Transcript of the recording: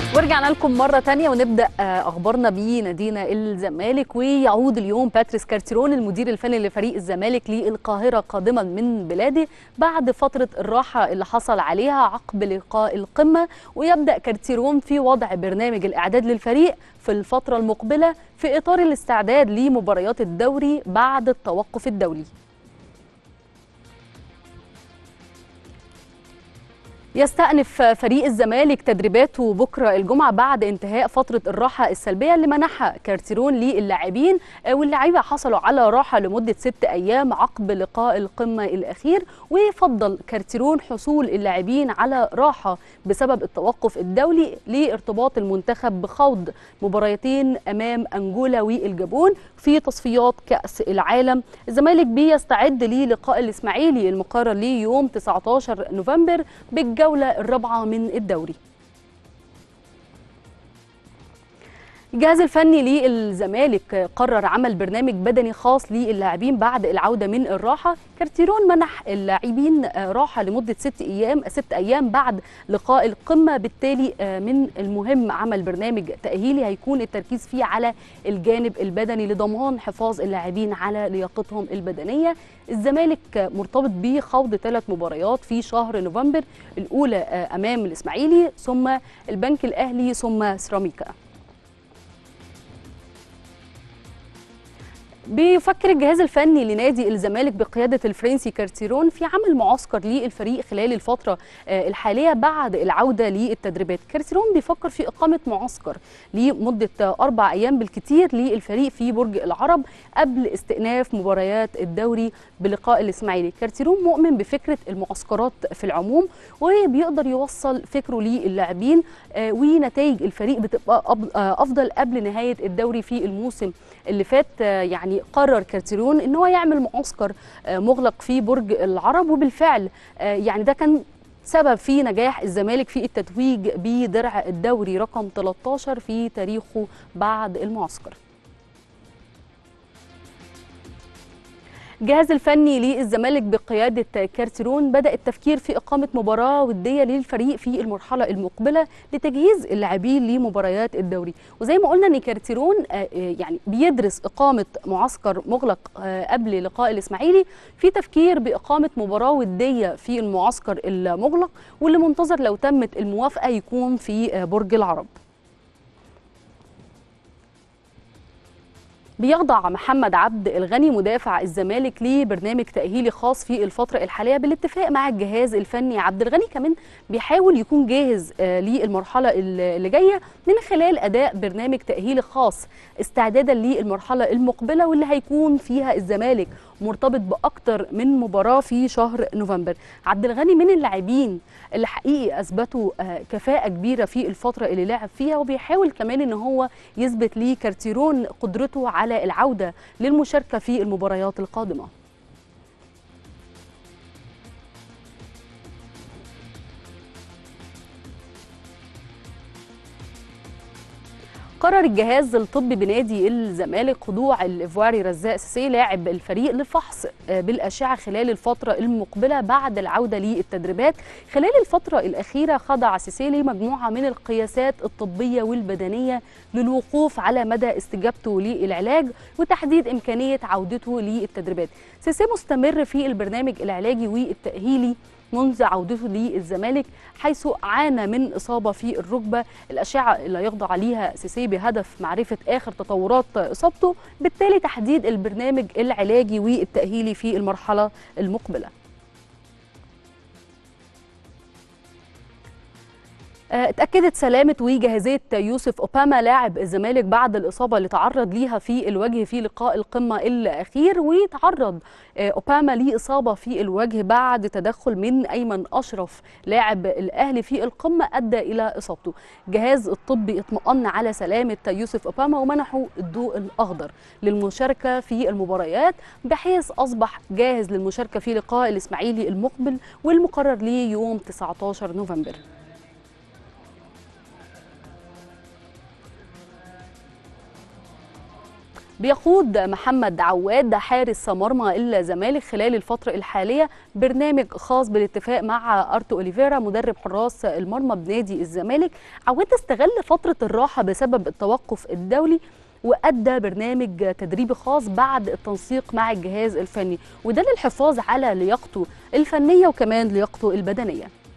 ورجعنا لكم مرة تانية ونبدأ أخبارنا بنادينا الزمالك ويعود اليوم باتريس كارتيرون المدير الفني لفريق الزمالك للقاهرة قادما من بلاده بعد فترة الراحة اللي حصل عليها عقب لقاء القمة ويبدأ كارتيرون في وضع برنامج الإعداد للفريق في الفترة المقبلة في إطار الاستعداد لمباريات الدوري بعد التوقف الدولي يستأنف فريق الزمالك تدريباته بكرة الجمعة بعد انتهاء فترة الراحة السلبية اللي منحها كارتيرون للاعبين واللاعيبة حصلوا على راحة لمدة ست أيام عقب لقاء القمة الأخير وفضل كارتيرون حصول اللاعبين على راحة بسبب التوقف الدولي لارتباط المنتخب بخوض مباراتين أمام أنجولا والجابون في تصفيات كأس العالم الزمالك بيستعد للقاء الإسماعيلي المقرر ليوم 19 نوفمبر بالجولة الرابعة من الدوري الجهاز الفني للزمالك قرر عمل برنامج بدني خاص للاعبين بعد العوده من الراحه كارتيرون منح اللاعبين راحه لمده ست ايام ست ايام بعد لقاء القمه بالتالي من المهم عمل برنامج تاهيلي هيكون التركيز فيه على الجانب البدني لضمان حفاظ اللاعبين على لياقتهم البدنيه الزمالك مرتبط بخوض ثلاث مباريات في شهر نوفمبر الاولى امام الاسماعيلي ثم البنك الاهلي ثم سيراميكا بيفكر الجهاز الفني لنادي الزمالك بقيادة الفرنسي كارتيرون في عمل معسكر للفريق خلال الفترة الحالية بعد العودة للتدريبات كارتيرون بيفكر في إقامة معسكر لمدة أربع أيام بالكثير للفريق في برج العرب قبل استئناف مباريات الدوري بلقاء الإسماعيلي كارتيرون مؤمن بفكرة المعسكرات في العموم وبيقدر يوصل فكره للاعبين ونتائج الفريق بتبقى أفضل قبل نهاية الدوري في الموسم اللي فات يعني قرر كارتيرون ان هو يعمل معسكر مغلق في برج العرب وبالفعل يعني ده كان سبب في نجاح الزمالك في التتويج بدرع الدوري رقم 13 في تاريخه بعد المعسكر الجهاز الفني للزمالك بقيادة كارتيرون بدأ التفكير في إقامة مباراة ودية للفريق في المرحلة المقبلة لتجهيز اللاعبين لمباريات الدوري وزي ما قلنا أن كارتيرون يعني بيدرس إقامة معسكر مغلق قبل لقاء الإسماعيلي في تفكير بإقامة مباراة ودية في المعسكر المغلق واللي منتظر لو تمت الموافقة يكون في برج العرب بيخضع محمد عبد الغني مدافع الزمالك لبرنامج تأهيلي خاص في الفترة الحالية بالاتفاق مع الجهاز الفني عبد الغني كمان بيحاول يكون جاهز للمرحلة اللي جاية من خلال أداء برنامج تأهيلي خاص استعدادا للمرحلة المقبلة واللي هيكون فيها الزمالك مرتبط بأكتر من مباراة في شهر نوفمبر عبد الغني من اللاعبين اللي حقيقي أثبتوا كفاءة كبيرة في الفترة اللي لعب فيها وبيحاول كمان إن هو يثبت لكارتيرون قدرته على العودة للمشاركة في المباريات القادمة قرر الجهاز الطبي بنادي الزمالك خضوع الايفواري رزاق سيسي لاعب الفريق لفحص بالاشعه خلال الفتره المقبله بعد العوده للتدريبات خلال الفتره الاخيره خضع سيسي لمجموعه من القياسات الطبيه والبدنيه للوقوف على مدى استجابته للعلاج وتحديد امكانيه عودته للتدريبات سيسي مستمر في البرنامج العلاجي والتاهيلي منذ عودته للزمالك حيث عانى من إصابة في الركبة الأشعة اللي يخضع عليها سيسي بهدف معرفة آخر تطورات إصابته بالتالي تحديد البرنامج العلاجي والتأهيلي في المرحلة المقبلة اتأكدت سلامة وجاهزية يوسف أوباما لاعب الزمالك بعد الإصابة اللي تعرض ليها في الوجه في لقاء القمة الأخير وتعرض أوباما لإصابة في الوجه بعد تدخل من أيمن أشرف لاعب الأهلي في القمة أدى إلى إصابته جهاز الطبي اطمأن على سلامة يوسف أوباما ومنحوا الضوء الأخضر للمشاركة في المباريات بحيث أصبح جاهز للمشاركة في لقاء الإسماعيلي المقبل والمقرر ليه يوم 19 نوفمبر بيخوض محمد عواد حارس مرمى الزمالك خلال الفترة الحالية برنامج خاص بالاتفاق مع أرتو أوليفيرا مدرب حراس المرمى بنادي الزمالك عواد استغل فترة الراحة بسبب التوقف الدولي وأدى برنامج تدريبي خاص بعد التنسيق مع الجهاز الفني وده للحفاظ على لياقته الفنية وكمان لياقته البدنية